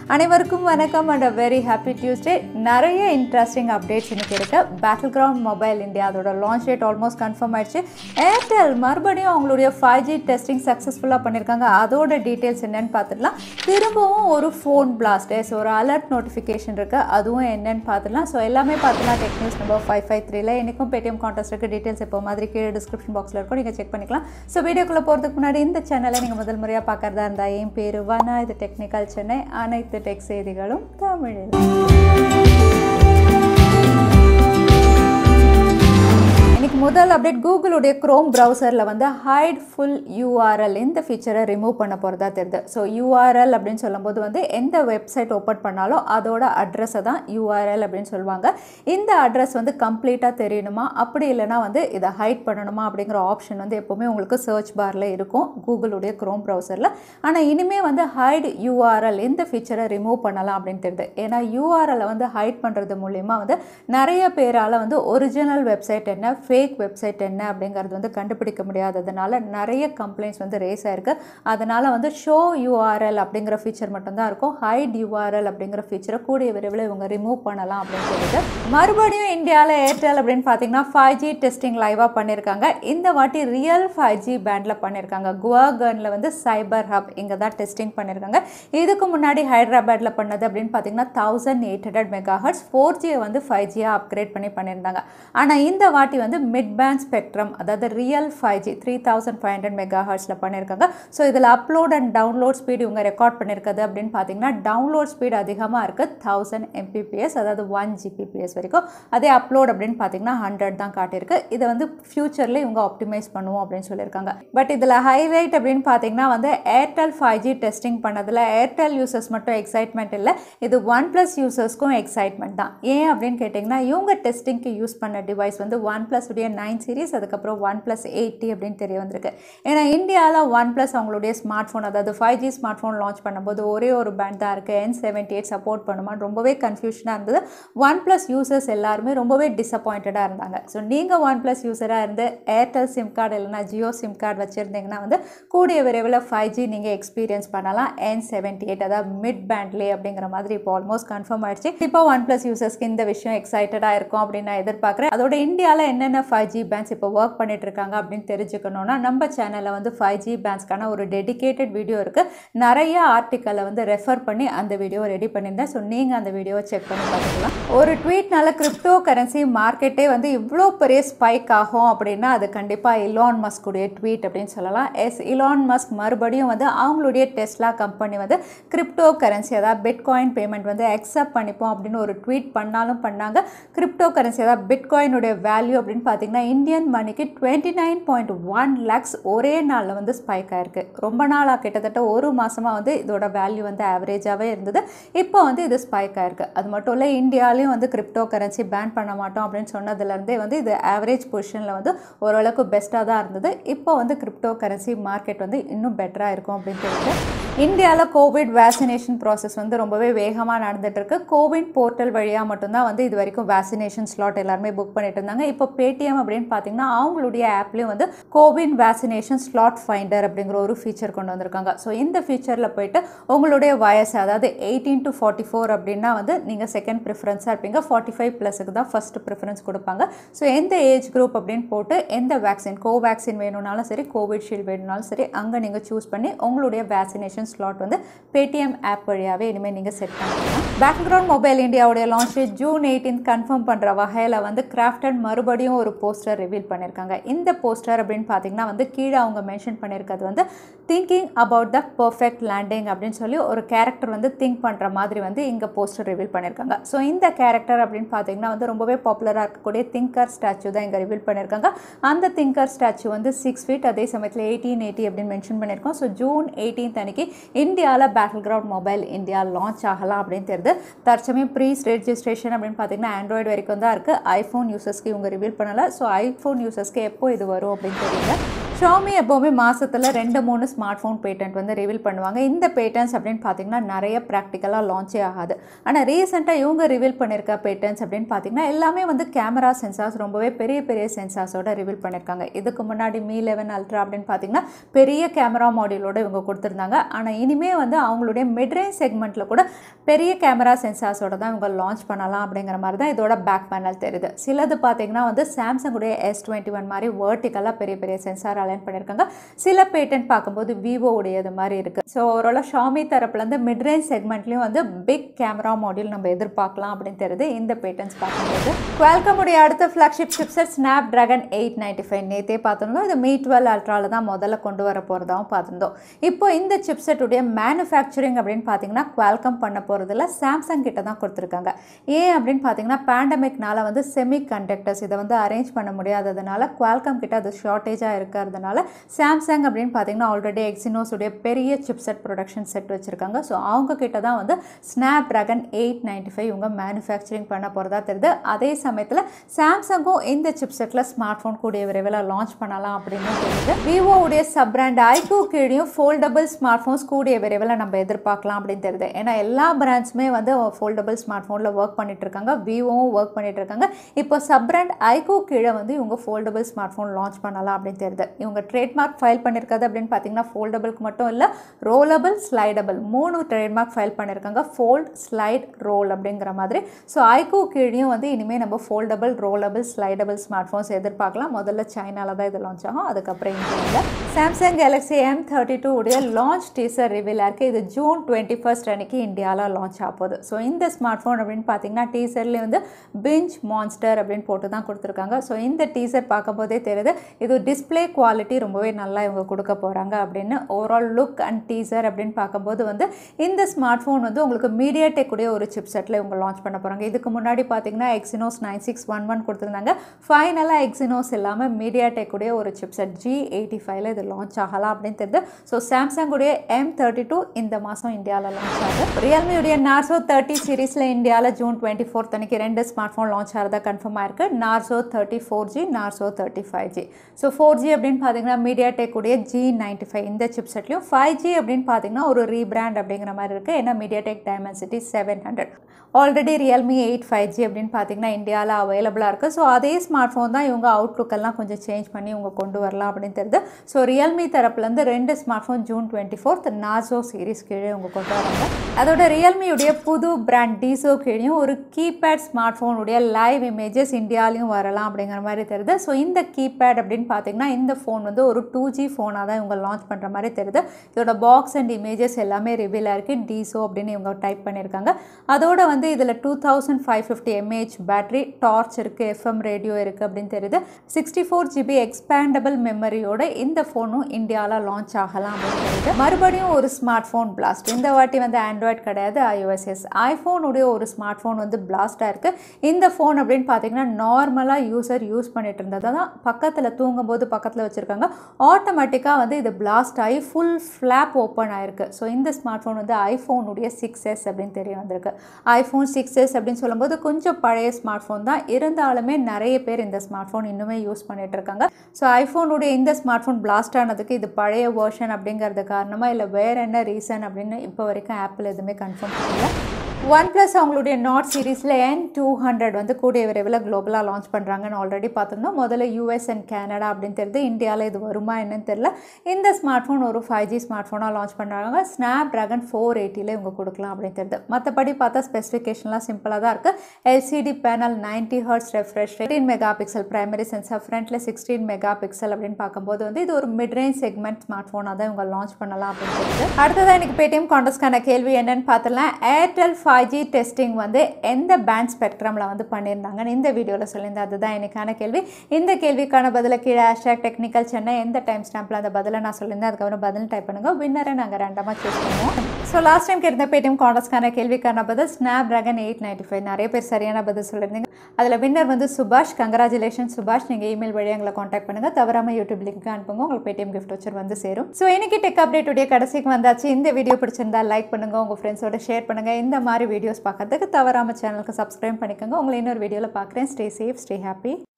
அனைவருக்கும் வணக்கம் and a very happy Tuesday நிறைய இன்ட்ரெஸ்டிங் அப்டேட்ஸ் இன்னைக்கு இருக்கு பேட்டில் கிரவுண்ட் மொபைல் இந்தியா அதோட லான்ச் டேட் ஆல்மோஸ்ட் கன்ஃபார்ம் ஆயிடுச்சு ஏர்டெல் மறுபடியும் அவங்களுடைய ஃபைவ் ஜி டெஸ்டிங் சக்ஸஸ்ஃபுல்லாக பண்ணியிருக்காங்க அதோட டீட்டெயில்ஸ் என்னன்னு பார்த்துடலாம் திரும்பவும் ஒரு ஃபோன் பிளாஸ்ட் ஸோ ஒரு அலர்ட் நோட்டிஃபிகேஷன் இருக்குது அதுவும் என்னன்னு பார்த்துடலாம் ஸோ எல்லாமே பார்த்துலாம் tech news number five five த்ரீல எனக்கும் பேடிஎம் கான்டெஸ்ட் இருக்குது டீட்டெயில்ஸ் இப்போ மாதிரி கீழே டிஸ்கிரிப்ஷன் பாக்ஸில் இருக்கும் நீங்கள் செக் பண்ணிக்கலாம் ஸோ வீடியோக்குள்ளே போகிறதுக்கு முன்னாடி இந்த சேனலை நீங்கள் முதல் முறையாக பார்க்குறதா இருந்தால் என் பேர் வனா இது டெக்னிக்கல் சென்னை அனைத்து டெக் செய்திகளும் தமிழில் இன்னைக்கு முதல் அப்டேட் கூகுளுடைய க்ரோம் ப்ரௌசரில் வந்து ஹைட் ஃபுல் யூஆர்எல் இந்த ஃபீச்சரை ரிமூவ் பண்ண போகிறதா தெரியுது ஸோ யூஆர்எல் அப்படின்னு சொல்லும்போது வந்து எந்த வெப்சைட் ஓப்பன் பண்ணாலும் அதோட அட்ரஸை தான் யூஆர்எல் அப்படின்னு சொல்லுவாங்க இந்த அட்ரஸ் வந்து கம்ப்ளீட்டாக தெரியணுமா அப்படி இல்லைனா வந்து இதை ஹைட் பண்ணணுமா அப்படிங்கிற ஆப்ஷன் வந்து எப்போவுமே உங்களுக்கு சர்ச் பாரில் இருக்கும் கூகுளுடைய க்ரோம் ப்ரௌசரில் ஆனால் இனிமேல் வந்து ஹைட் யூஆர்எல் இந்த ஃபீச்சரை ரிமூவ் பண்ணலாம் அப்படின்னு தெரியுது ஏன்னா யூஆர்எலை வந்து ஹைட் பண்ணுறது மூலிமா வந்து நிறைய பேரால் வந்து ஒரிஜினல் வெப்சைட் என்ன ஃபேக் வெப்சைட் என்ன அப்படிங்கிறது வந்து கண்டுபிடிக்க முடியாததுனால நிறைய கம்ப்ளைண்ட்ஸ் வந்து ரேஸ் ஆயிருக்கு அதனால் வந்து ஷோ யூஆர்எல் அப்படிங்கிற ஃபீச்சர் மட்டும்தான் இருக்கும் ஹைட் யூஆர்எல் அப்படிங்கிற ஃபீச்சரை கூடிய விரைவில் இவங்க ரிமூவ் பண்ணலாம் அப்படின்னு சொல்லிட்டு மறுபடியும் இந்தியாவில் ஏர்டெல் அப்படின்னு பார்த்தீங்கன்னா ஃபைவ் ஜி டெஸ்டிங் லைவாக பண்ணியிருக்காங்க இந்த வாட்டி ரியல் ஃபைவ் ஜி பேண்டில் பண்ணியிருக்காங்க குவாகனில் வந்து சைபர் ஹப் இங்கே தான் டெஸ்டிங் பண்ணியிருக்காங்க இதுக்கு முன்னாடி ஹைதராபாத்தில் பண்ணது அப்படின்னு பார்த்தீங்கன்னா thousand eight hundred megahertz four ஜியை வந்து ஃபைவ் ஜியாக அப்கிரேட் பண்ணி பண்ணியிருந்தாங்க ஆனால் இந்த வாட்டி வந்து மிட் பேண்ட் ஸ்பெக்ட்ரம் அதாவது real five G three thousand five hundred மெகா ஹர்ட்ஸில் பண்ணியிருக்காங்க ஸோ இதில் அப்லோட் அண்ட் டவுன்லோட் ஸ்பீடு இவங்க ரெக்கார்ட் பண்ணியிருக்கிறது அப்படின்னு பார்த்தீங்கன்னா டவுன்லோட் ஸ்பீடு அதிகமாக இருக்குது தௌசண்ட் எம்பிபிஎஸ் அதாவது ஒன் ஜிபிபிஎஸ் வரைக்கும் அதே அப்லோட் அப்படின்னு பார்த்தீங்கன்னா ஹண்ட்ரட் தான் காட்டியிருக்கு இதை வந்து ஃப்யூச்சரில் இவங்க ஆப்டிமைஸ் பண்ணுவோம் அப்படின்னு சொல்லியிருக்காங்க பட் இதில் ஹைலைட் அப்படின்னு பார்த்தீங்கன்னா வந்து ஏர்டெல் ஃபைவ் ஜி டெஸ்டிங் பண்ணதில் ஏர்டெல் யூசர்ஸ் மட்டும் எக்ஸைட்மெண்ட் இல்லை இது ஒன் ப்ளஸ் யூசர்ஸ்க்கும் எக்ஸைட்மெண்ட் தான் ஏன் அப்படின்னு கேட்டிங்கன்னா இவங்க டெஸ்டிங்க்கு யூஸ் பண்ண டிவைஸ் வந்து ஒன் ப்ளஸ் உடைய நைன் சீரிஸ் அதுக்கப்புறம் ஒன் ப்ளஸ் எயிட்டி அப்படின்னு தெரிய வந்திருக்கு ஏன்னா இந்தியாவில் ஒன் ப்ளஸ் அவங்களுடைய ஸ்மார்ட் ஃபோன் அதாவது five G smart phone launch பண்ணும்போது ஒரே ஒரு பேண்ட் தான் இருக்குது என் செவன்ட்டி எயிட் சப்போர்ட் பண்ணுமான்னு ரொம்பவே கன்ஃபியூஷனாக இருந்தது ஒன் ப்ளஸ் யூசர்ஸ் எல்லாருமே ரொம்பவே டிசப்பாயிண்டடாக இருந்தாங்க ஸோ நீங்கள் ஒன் ப்ளஸ் யூஸராக இருந்து ஏர்டெல் சிம் கார்டு இல்லைனா ஜியோ சிம் கார்டு வச்சுருந்தீங்கன்னா வந்து கூடிய விரைவில் ஃபைவ் ஜி நீங்கள் எக்ஸ்பீரியன்ஸ் பண்ணலாம் என் செவன்ட்டி எயிட் அதாவது மிட் பேண்ட்லேயே அப்படிங்கிற மாதிரி இப்போ ஆல்மோஸ்ட் கன்ஃபார்ம் ஆயிடுச்சு இப்போ ஒன் ப்ளஸ் யூசர்ஸ்க்கு இந்த விஷயம் எக்ஸைட்டடாக இருக்கும் அப்படின்னு நான் எதிர்பார்க்குறேன் அதோட இந்தியாவில் என்னென்ன ஃபைவ் ஜி பேண்ட்ஸ் இப்போ ஒர்க் பண்ணிட்டு இருக்காங்க அப்படின்னு தெரிஞ்சுக்கணும்னா நம்ம சேனலில் வந்து ஃபைவ் ஜி பேண்ட்ஸ்க்கான ஒரு டெடிகேட்டட் வீடியோ இருக்குது நிறைய ஆர்டிக்கலை வந்து ரெஃபர் பண்ணி அந்த வீடியோ ரெடி பண்ணியிருந்தேன் ஸோ நீங்கள் அந்த வீடியோவை செக் பண்ணி பார்த்துக்கலாம் ஒரு ட்வீட்னால கிரிப்டோ கரன்சி மார்க்கெட்டே வந்து இவ்வளோ பெரிய ஸ்பைக் ஆகும் அப்படின்னா அது கண்டிப்பாக இலான் மஸ்குடைய ட்வீட் அப்படின்னு சொல்லலாம் எஸ் இலான் மஸ்க் மறுபடியும் வந்து அவங்களுடைய டெஸ்லா கம்பெனி வந்து கிரிப்டோ கரன்சி அதாவது பிட்காயின் பேமெண்ட் வந்து அக்செப்ட் பண்ணிப்போம் அப்படின்னு ஒரு ட்வீட் பண்ணாலும் பண்ணாங்க கிரிப்டோ கரன்சி அதாவது பிட்காயினுடைய வேல்யூ அப்படின்னு பார்த்தீங்கன்னா இந்தியன் மணிக்கு twenty nine point one lakhs ஒரே நாளில் வந்து ஸ்பைக் ஆயிருக்கு ரொம்ப நாளாக கிட்டத்தட்ட ஒரு மாதமாக வந்து இதோட வேல்யூ வந்து ஆவரேஜாகவே இருந்தது இப்போ வந்து இது ஸ்பைக் ஆயிருக்கு அது மட்டும் இல்லை இந்தியாலையும் வந்து கிரிப்டோ கரன்சி பேன் பண்ண மாட்டோம் அப்படின்னு சொன்னதுலேருந்தே வந்து இது ஆவரேஜ் பொசிஷனில் வந்து ஓரளவுக்கு பெஸ்ட்டாக தான் இருந்தது இப்போ வந்து கிரிப்டோ கரன்சி மார்க்கெட் வந்து இன்னும் பெட்டராக இருக்கும் அப்படின்னு சொல்லிட்டு இந்தியாவில் கோவிட் வேக்சினேஷன் ப்ராசஸ் வந்து ரொம்பவே வேகமாக நடந்துட்டு இருக்கு கோவின் போர்ட்டல் வழியாக மட்டும்தான் வந்து இது வரைக்கும் வேக்சினேஷன் ஸ்லாட் எல்லாருமே புக் பண்ணிட்டு இருந்தாங்க இப்போ பேடிஎம் அப்படின்னு பார்த்தீங்கன்னா அவங்களுடைய ஆப்லேயும் வந்து கோவின் வேக்சினேஷன் ஸ்லாட் ஃபைண்டர் அப்படிங்கிற ஒரு ஃபீச்சர் கொண்டு வந்திருக்காங்க ஸோ இந்த ஃபீச்சரில் போயிட்டு உங்களுடைய வயசு அதாவது எயிட்டீன் டு ஃபார்ட்டி ஃபோர் அப்படின்னா வந்து நீங்கள் செகண்ட் ப்ரிஃபரன்ஸாக இருப்பீங்க ஃபார்ட்டி ஃபைவ் ப்ளஸுக்கு தான் ஃபஸ்ட் ப்ரிஃபரன்ஸ் கொடுப்பாங்க ஸோ எந்த ஏஜ் குரூப் அப்படின்னு போட்டு எந்த வேக்சின் கோவேக்சின் வேணும்னாலும் சரி கோவிட்ஷீல்டு வேணும்னாலும் சரி அங்கே நீங்கள் சூஸ் பண்ணி உங்களுடைய வேக்சினேஷன் ஸ்லாட் வந்து பேடிஎம் ஆப் வழியாகவே இனிமேல் நீங்கள் செட் பண்ணிக்கலாம் பேக்ரவுண்ட் மொபைல் இந்தியாவுடைய லான்ச் ஜூன் எயிட்டீன் கன்ஃபார்ம் பண்ணுற வகையில் வந்து கிராஃப்டன் மறுபடியும் ஒரு போஸ்டர் ரிவீல் பண்ணியிருக்காங்க இந்த போஸ்டர் அப்படின்னு பார்த்தீங்கன்னா வந்து கீழே அவங்க மென்ஷன் பண்ணியிருக்கிறது வந்து thinking about the perfect landing அப்படின்னு சொல்லி ஒரு கேரக்டர் வந்து திங்க் பண்ணுற மாதிரி வந்து இங்கே போஸ்டர் ரிவீல் பண்ணியிருக்காங்க ஸோ இந்த கேரக்டர் அப்படின்னு பார்த்தீங்கன்னா வந்து ரொம்பவே பாப்புலராக இருக்கக்கூடிய திங்கர் ஸ்டாச்சு தான் இங்கே ரிவீல் பண்ணியிருக்காங்க அந்த திங்கர் ஸ்டாச்சு வந்து சிக்ஸ் ஃபீட் அதே சமயத்தில் எயிட்டீன் எயிட்டி அப்படின்னு மென்ஷன் பண்ணியிருக்கோம் ஸோ ஜூன் எயிட்டீன்த் அன்னைக்கு இந்தியாவில் battle ground mobile India launch ஆகலாம் அப்படின்னு தெரியுது தற்சமயம் ப்ரீ ரெஜிஸ்ட்ரேஷன் அப்படின்னு பார்த்தீங்கன்னா ஆண்ட்ராய்டு வரைக்கும் தான் இருக்குது ஐஃபோன் யூசர்ஸ்க்கு இவங்க ரிவீல் பண்ணலை ஸோ ஐஃபோன் யூசர்ஸ்க்கு எப்போ இது வரும் அப்படின்னு தெரியல ஷாமி எப்போவுமே மாசத்துல ரெண்டு மூணு ஸ்மார்ட் ஃபோன் பேட்டன்ட் வந்து ரிவீல் பண்ணுவாங்க இந்த பேட்டன்ஸ் அப்படின்னு பார்த்தீங்கன்னா நிறைய ப்ராக்டிக்கலாக லான்ச்சே ஆகாது ஆனால் ரீசெண்டாக இவங்க ரிவீல் பண்ணியிருக்க பேட்டன்ஸ் அப்படின்னு பார்த்தீங்கன்னா எல்லாமே வந்து கேமரா சென்சார்ஸ் ரொம்பவே பெரிய பெரிய சென்சார்ஸோட ரிவீல் பண்ணியிருக்காங்க இதுக்கு முன்னாடி மீ லெவன் அல்ட்ரா அப்படின்னு பார்த்தீங்கன்னா பெரிய கேமரா மாடியூலோட இவங்க கொடுத்துருந்தாங்க ஆனால் இனிமே வந்து அவங்களுடைய மிட்ரேஞ்ச் செக்மெண்ட்டில் கூட பெரிய கேமரா சென்சார்ஸோட தான் இவங்க லான்ச் பண்ணலாம் அப்படிங்கிற மாதிரி தான் இதோட பேக் பேனல் தெரியுது சிலது பார்த்தீங்கன்னா வந்து சாம்சங்குடைய எஸ் டுவெண்ட்டி ஒன் மாதிரி வேர்ட்டிக்கலாக பெரிய பெரிய சென்சார் அலைன் பண்ணியிருக்காங்க சில பேட்டன்ட் பார்க்கும்போது விவோ உடையது மாதிரி இருக்குது ஸோ ஓரளவு ஷாமி தரப்புலேருந்து மிட்ரேஞ்ச் செக்மெண்ட்லேயும் வந்து பிக் கேமரா மாடியூல் நம்ம எதிர்பார்க்கலாம் அப்படின்னு தெரியுது இந்த பேட்டன்ஸ் பார்க்கும்போது குவால்கம் உடைய அடுத்த flagship chipset Snapdragon eight ninety five நேற்றே பார்த்துருந்தோம் இது மீ டுவெல் அல்ட்ராவில் தான் முதல்ல கொண்டு வர போகிறதாவும் பார்த்துருந்தோம் இப்போ இந்த சிப்செட் உடைய மேனுஃபேக்சரிங் அப்படின்னு பார்த்தீங்கன்னா குவால்கம் பண்ண போகிறதுல சாம்சங் கிட்ட தான் கொடுத்துருக்காங்க ஏன் அப்படின்னு பார்த்தீங்கன்னா பேண்டமிக்னால வந்து செமி கண்டக்டர்ஸ் இதை வந்து அரேஞ்ச் பண்ண முடியாததுனால குவால்கம் கிட்ட அது ஷார்ட்டேஜாக இருக்கிறதுனால சாம்சங் அப்படின்னு பார்த்தீங்கன்னா ஆல்ரெடி எக்ஸினோஸ் உடைய பெரிய சிப்செட் ப்ரொடக்ஷன் செட் வச்சுருக்காங்க ஸோ அவங்க கிட்ட தான் வந்து Snapdragon eight ninety five இவங்க மேனுஃபேக்சரிங் பண்ண போகிறதா தெரியுது அதே சமயத்தில் சாம்சங்கும் இந்த சிப்செட்டில் ஸ்மார்ட் ஃபோன் கூடிய விரைவில் லான்ச் பண்ணலாம் அப்படின்னு தெரியுது விவோ உடைய சப் பிராண்ட் ஐகோ கீழேயும் ஃபோல்டபுள் ஸ்மார்ட் ஃபோன்ஸ் கூடிய விரைவில் நம்ம எதிர்பார்க்கலாம் அப்படின்னு தெரியுது ஏன்னா எல்லா பிராண்ட்ஸுமே வந்து ஃபோல்டபுள் ஸ்மார்ட் ஃபோனில் ஒர்க் பண்ணிட்டு இருக்காங்க விவோவும் ஒர்க் பண்ணிட்டு இருக்காங்க இப்போ சப் பிராண்ட் ஐகோ கீழே வந்து இவங்க ஃபோல்டபுள் ஸ்மார்ட் ஃபோன் லான்ச் பண்ணலாம் அப்படின்னு தெரியுது இவங்க ட்ரேட்மார்க் ஃபைல் பண்ணியிருக்காது அப்படின்னு பார்த்தீங்கன்னா ஃபோல்டபுளுக்கு மட்டும் இல்லை ரோலபிள் ஸ்லைடபிள் மூணு ட்ரேட்மார்க் ஃபைல் பண்ணியிருக்காங்க ஃபோல்ட் ஸ்லைட் ரோல் அப்படிங்கிற மாதிரி ஸோ ஐகோ கீழேயும் வந்து இனிமேல் நம்ம foldable rollable slidable smart phones எதிர்பார்க்கலாம் முதல்ல சைனாவில் தான் இது லான்ச் ஆகும் அதுக்கப்புறம் இந்தியாவில் Samsung Galaxy M thirty two உடைய லான்ச் டீசர் ரிவீலாக இருக்குது இது ஜூன் டுவெண்ட்டி ஃபர்ஸ்ட் அன்னைக்கு இந்தியாவில் லான்ச் ஆக போகுது ஸோ இந்த ஸ்மார்ட் ஃபோன் அப்படின்னு பார்த்தீங்கன்னா டீசர்லேயே வந்து பிஞ்ச் மான்ஸ்டர் அப்படின்னு போட்டு தான் கொடுத்துருக்காங்க ஸோ இந்த டீசர் பார்க்கும்போதே தெரியுது இது டிஸ்பிளே குவாலிட்டி ரொம்பவே நல்லா இவங்க கொடுக்க போகிறாங்க அப்படின்னு ஓவரால் லுக் அண்ட் டீசர் அப்படின்னு பார்க்கும்போது வந்து இந்த ஸ்மார்ட் ஃபோன் வந்து உங்களுக்கு மீடியா டெக்குடைய ஒரு சிப் செட்டில் இவங்க லான்ச் பண்ண போகிறாங்க இதுக்கு முன்னாடி பார்த்தீங்கன்னா Exynos nine six one one கொடுத்துருந்தாங்க ஃபைனலாக எக்ஸினோஸ் இல்லாமல் மீடியா டெக்குடைய ஒரு சிப் செட் ஜி எயிட்டி ஃபைவ்ல இது லான்ச் ஆகலாம் அப்படின்னு தெரியுது ஸோ சாம்சங்குடைய எம் தேர்ட்டி டூ இந்த மாதம் இந்தியாவில் லான்ச் ஆகுது ரியல்மியுடைய நார்சோ தேர்ட்டி சீரீஸில் இந்தியாவில் ஜூன் டுவெண்ட்டி ஃபோர்த் அன்னைக்கு ரெண்டு ஸ்மார்ட் ஃபோன் லான்ச் ஆகிறதா கன்ஃபார்ம் ஆயிருக்கு Narzo thirty four G Narzo thirty five G so four G அப்படின்னு பார்த்தீங்கன்னா மீடியா டெக்குடைய ஜி நைன்ட்டி ஃபைவ் இந்த சிப் செட்லையும் ஃபைவ் ஜி அப்படின்னு பார்த்தீங்கன்னா ஒரு ரீபிராண்ட் அப்படிங்கிற மாதிரி இருக்குது ஏன்னா MediaTek Dimensity seven hundred already Realme eight five G அப்படின்னு பார்த்தீங்கன்னா இந்தியாவில் அவைலபிளாக இருக்குது ஸோ அதே ஸ்மார்ட் ஃபோன் தான் இவங்க அவுட்லுக் எல்லாம் கொஞ்சம் சேஞ்ச் பண்ணி இவங்க கொண்டு வரலாம் அப்படின்னு தெரியுது ஸோ ரியல்மி தரப்புலேருந்து ரெண்டு smart phone June twenty fourth Narzo series கீழே இவங்க கொண்டு வராங்க அதோட ரியல்மியுடைய புது பிராண்ட் டீசோ கீழேயும் ஒரு கீபேட் ஸ்மார்ட் ஃபோனுடைய லைவ் இமேஜஸ் இந்தியாலையும் வரலாம் அப்படிங்கிற மாதிரி தெரியுது ஸோ இந்த கீபேட் அப்படின்னு பார்த்தீங்கன்னா இந்த ஃபோன் வந்து ஒரு டூ ஜி ஃபோனாக தான் இவங்க லான்ச் பண்ணுற மாதிரி தெரியுது இதோட பாக்ஸ் அண்ட் இமேஜஸ் எல்லாமே ரிவீல் ஆயிருக்கு டீசோ அப்படின்னு இவங்க டைப் பண்ணியிருக்காங்க அதோட வந்து இதில் two thousand five fifty mAh battery torch இருக்குது எஃப்எம் ரேடியோ இருக்குது அப்படின்னு தெரியுது சிக்ஸ்டி ஃபோர் ஜிபி எக்ஸ்பேண்டபிள் மெமரியோட இந்த ஃபோனும் இந்தியாவில் லான்ச் ஆகலாம் அப்படின்னு தெரியுது மறுபடியும் ஒரு ஸ்மார்ட் ஃபோன் பிளாஸ்ட் இந்த வாட்டி வந்து ஆண்ட்ராய்ட் கிடையாது ஐஓஎஸ்எஸ் ஐஃபோனுடைய ஒரு ஸ்மார்ட் ஃபோன் வந்து பிளாஸ்டாக இருக்குது இந்த ஃபோன் அப்படின்னு பார்த்தீங்கன்னா நார்மலாக யூசர் யூஸ் பண்ணிட்டு இருந்ததை தான் பக்கத்தில் தூங்கும்போது பக்கத்தில் வச்சுருக்காங்க ஆட்டோமேட்டிக்காக வந்து இது பிளாஸ்ட் ஆகி ஃபுல் ஃப்ளாப் ஓப்பன் ஆயிருக்கு ஸோ இந்த ஸ்மார்ட் ஃபோன் வந்து ஐஃபோனுடைய சிக்ஸ் எஸ் அப்படின்னு தெரிய வந்திருக்கு ஐஃபோன் சிக்ஸ் எஸ் அப்படின்னு சொல்லும்போது கொஞ்சம் பழைய ஸ்மார்ட் ஃபோன் தான் இருந்தாலுமே நிறைய பேர் இந்த ஸ்மார்ட் ஃபோன் இன்னுமே யூஸ் பண்ணிட்டு இருக்காங்க ஸோ ஐஃபோனுடைய இந்த ஸ்மார்ட் ஃபோன் பிளாஸ்ட் ஆனதுக்கு இது பழைய வேர்ஷன் அப்படிங்கிறது காரணமாக இல்லை வேற என்ன ரீசன் அப்படின்னு இப்போ வரைக்கும் ஆப்பிள் எதுவுமே கன்ஃபார்ம் பண்ணல ஒன் ப்ளஸ் அவங்களுடைய நாட் சீரீஸில் என் டூ ஹண்ட்ரட் வந்து கூடிய விரைவில் குளோபலாக லான்ச் பண்ணுறாங்கன்னு ஆல்ரெடி பார்த்துருந்தோம் முதல்ல யூஎஸ் அண்ட் கனடா அப்படின்னு தெரியுது இந்தியாவில் இது வருமா என்னன்னு தெரியல இந்த ஸ்மார்ட் ஃபோன் ஒரு ஃபைவ் ஜி ஸ்மார்ட் ஃபோனாக லான்ச் பண்ணுறாங்க ஸ்னாப் ட்ராகன் ஃபோர் எயிட்டியில் இவங்க கொடுக்கலாம் அப்படின்னு தெரியுது மற்றபடி பார்த்தா ஸ்பெசிஃபிகேஷன்லாம் சிம்பிளாக தான் இருக்குது LCD panel ninety hertz refresh eighteen megapixel primary sensor ஃப்ரண்ட்டில் சிக்ஸ்டீன் மெகா பிக்சல் அப்படின்னு பார்க்கும்போது வந்து இது ஒரு மிட் ரேஞ்ச் செக்மெண்ட் ஸ்மார்ட் ஃபோனாக தான் இவங்க லான்ச் பண்ணலாம் அப்படின்னு தெரியுது அடுத்ததாக எனக்கு பேடிஎம் காண்டஸ்க்கான கேள்வி என்னன்னு பார்த்துலாம் ஏர்டெல் ஃபைவ் ஜி டெஸ்டிங் வந்து எந்த பேண்ட் ஸ்பெக்ட்ரமில் வந்து பண்ணியிருந்தாங்கன்னு இந்த வீடியோவில் சொல்லியிருந்தேன் அதுதான் எனக்கான கேள்வி இந்த கேள்விக்கான பதிலை கீழே ஹேஷ்டாக் டெக்னிக்கல் சென்னை எந்த டைம் ஸ்டாம்பில் அந்த பதிலை நான் சொல்லியிருந்தேன் அதுக்கப்புறம் பதில் டைப் பண்ணுங்கள் வின்னரை நாங்கள் ரெண்டமாக சூஸ் பண்ணுவோம் ஸோ லாஸ்ட் டைம் கேட்ட பேடிஎம் காண்டஸ்க்கான கேள்விக்கான பதில் Snapdragon eight ninety five நிறைய பேர் சரியான பதில் சொல்லியிருந்தீங்க அதில் வின்னர் வந்து சுபாஷ் கங்க்ராச்சுலேஷன் சுபாஷ் நீங்கள் இமெயில் வழியாக எங்களை காண்டாக்ட் பண்ணுங்கள் தவறாமல் யூடியூப் லிங்க் அனுப்புங்க உங்களுக்கு பேடிஎம் கிஃப்ட் வச்சர் வந்து சேரும் ஸோ இன்னைக்கு டெக் அப்டேட்டுடைய கடைசிக்கு வந்தாச்சு இந்த வீடியோ பிடிச்சிருந்தா லைக் பண்ணுங்கள் உங்கள் ஃப்ரெண்ட்ஸோட ஷேர் பண்ணுங்கள் இந்த மாதிரி வீடியோஸ் பார்க்கறதுக்கு தவறாமல் சேனலுக்கு சப்ஸ்கிரைப் பண்ணிக்கோங்க உங்களை இன்னொரு வீடியோவில் பார்க்குறேன் ஸ்டே சேஃப் ஸ்டே ஹாப்பி